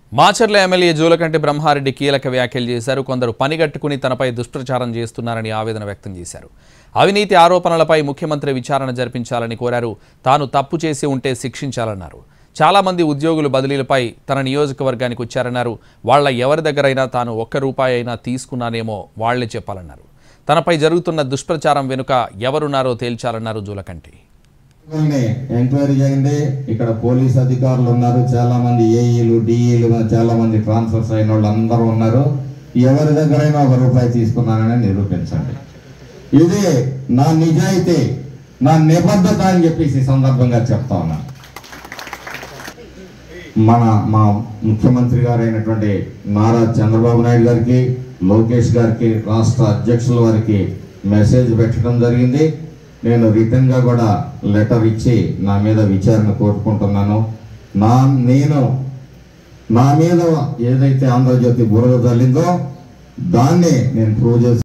Macherla MLA Julakanti Brahma Reddy కీలక వ్యాఖ్యలు చేశారు కొందరు పనిగట్టుకుని తనపై దుష్ప్రచారం చేస్తున్నారని ఆవేదన వ్యక్తం చేశారు అవినీతి ఆరోపణలపై ముఖ్యమంత్రి విచారణ జరిపించాలని కోరారు తాను తప్పు చేసి ఉంటే శిక్షించాలన్నారు చాలా మంది ఉద్యోగులు బదిలీలపై తన నియోజకవర్గానికి వచ్చారన్నారు వాళ్ళ ఎవరి దగ్గరైనా తాను ఒక్క రూపాయి అయినా తీసుకున్నానేమో వాళ్లే చెప్పాలన్నారు తనపై జరుగుతున్న దుష్ప్రచారం వెనుక ఎవరున్నారో తేల్చాలన్నారు జూలకంటి వాళ్ళని ఎంక్వైరీ చేయండి ఇక్కడ పోలీస్ అధికారులు ఉన్నారు చాలా మంది ఏఈలు డిఈలు చాలా మంది ట్రాన్స్ఫర్స్ అయిన వాళ్ళు అందరూ ఉన్నారు ఎవరి దగ్గరైనా ఒక రూపాయి తీసుకున్నానని నిరూపించండి ఇది నా నిజాయితీ నా నిబద్ధత అని చెప్పేసి ఈ సందర్భంగా చెప్తా ఉన్నా మన మా ముఖ్యమంత్రి గారైనటువంటి నారా చంద్రబాబు నాయుడు గారికి లోకేష్ గారికి రాష్ట్ర అధ్యక్షుల వారికి మెసేజ్ పెట్టడం జరిగింది నేను రిటర్న్ గా కూడా లెటర్ ఇచ్చి నా మీద విచారణ కోరుకుంటున్నాను నా నేను నా మీద ఏదైతే ఆంధ్రజ్యోతి బురద తల్లిందో దాన్ని నేను ప్రూవ్ చేసి